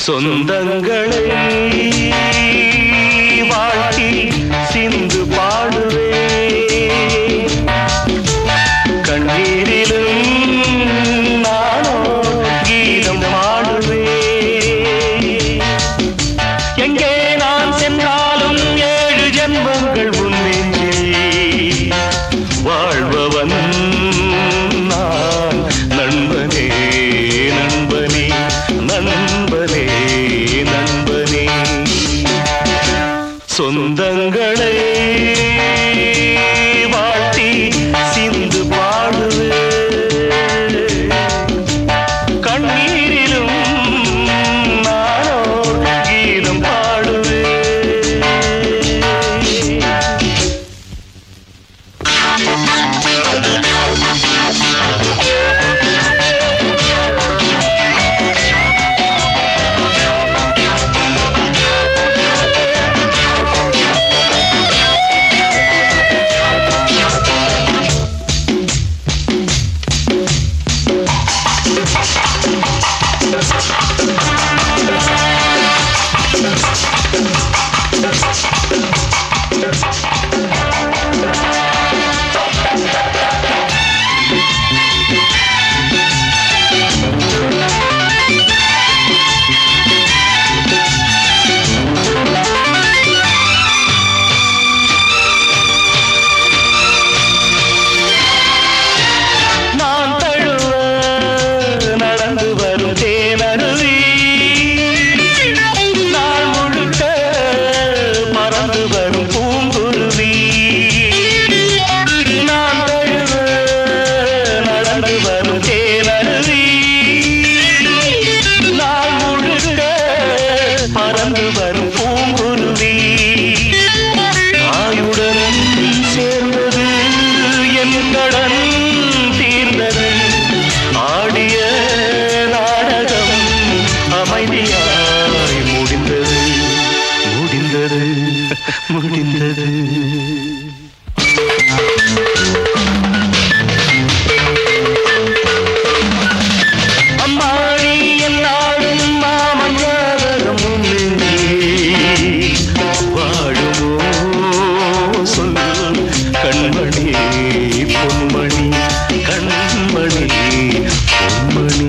சொந்தங்களை வாழ்த்தி சிந்து பாடுவே கண்ணீரிலும் நானோ கீதம் பாடுவே எங்கே நான் சென்றாலும் ஏழு ஜென்மங்கள் உன்னெஞ்சில் வாழ்பவன் நான் நண்பனே நண்பனே நண்பனே நண்பனே சொந்தங்களை வாழ்த்தி சிந்து பாடுவே கண்ணீரிலும் நானோ கீதம் பாடுவே நான் தழுவ நடந்து வரும் தேனருவி நாள் முழுக்க மறந்து வரும் பூங்குருவி நான் தழுவ நடந்து வரும் தேனருவி நாள் முழுக்க மறந்து வரும் பூங்குருவி தாயுடன் சேர்ந்தது என் கடன் தீர்ந்தது ஆடிய நாடகம் அமைதியாய் முடிந்தது முடிந்தது முடிந்தது அம்மாடி என்னாடும் மாமன் ஞாபகம் முன்னே வாழுமோ சொல் கண்மணி பொன்மணி கண்மணி பொன்மணி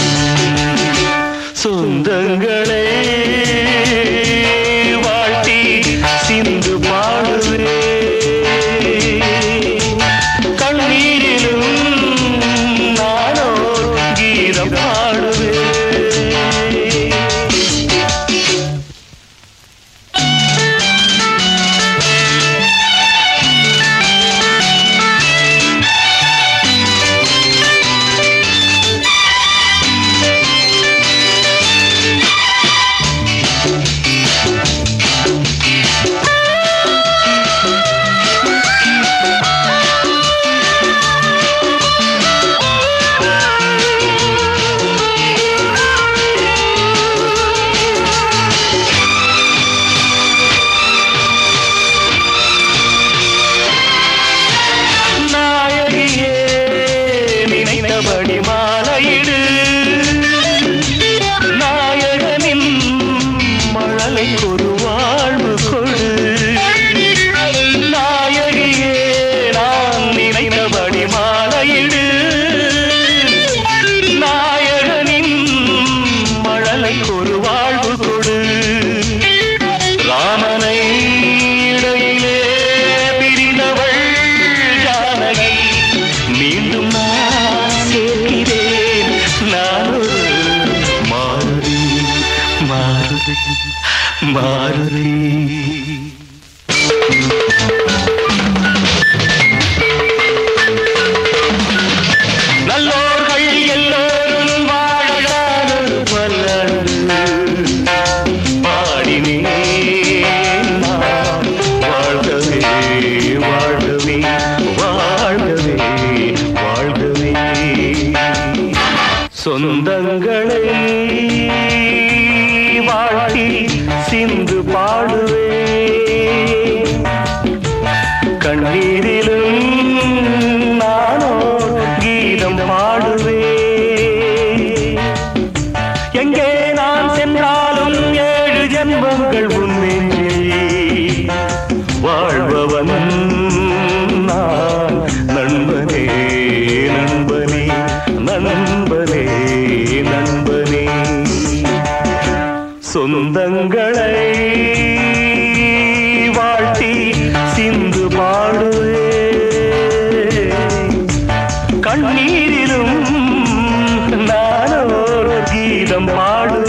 சொந்தங்களே வாழ்த்தி சிந்து பாடுவே கண்ணீரிலும் நானோ கீதம் பாடுவே நாயகியே நினைத்தபடி மாலையிடு நாயகனின் மழலை ஒரு வாழ்வு கொடு நாயகியே நான் நினைத்தபடி மாலையிடு நாயகனின் மழலை ஒரு வாழ்வு கொடு ராமனை இடையிலே பிரிந்தவள் ஜானகி மீண்டும் நான் சேர்க்கிறேன் நான் ஒரு மாருதி மாருதி மாருதி நல்லோர்கள் எல்லோரும் வாழாதொரு பல்லாண்டு பாடினேன் நான் வாழ்கவே வாழ்கவே வாழ்கவே வாழ்கவே சொந்தங்களை வாழ்த்தி சிந்து பாடுவே கண்ணீரிலும் நானோ கீதம் பாடுவே எங்கே நான் சென்றால் சொந்தங்களை வாழ்த்தி சிந்து பாடுவே கண்ணீரிலும் நானோ கீதம் பாடுவே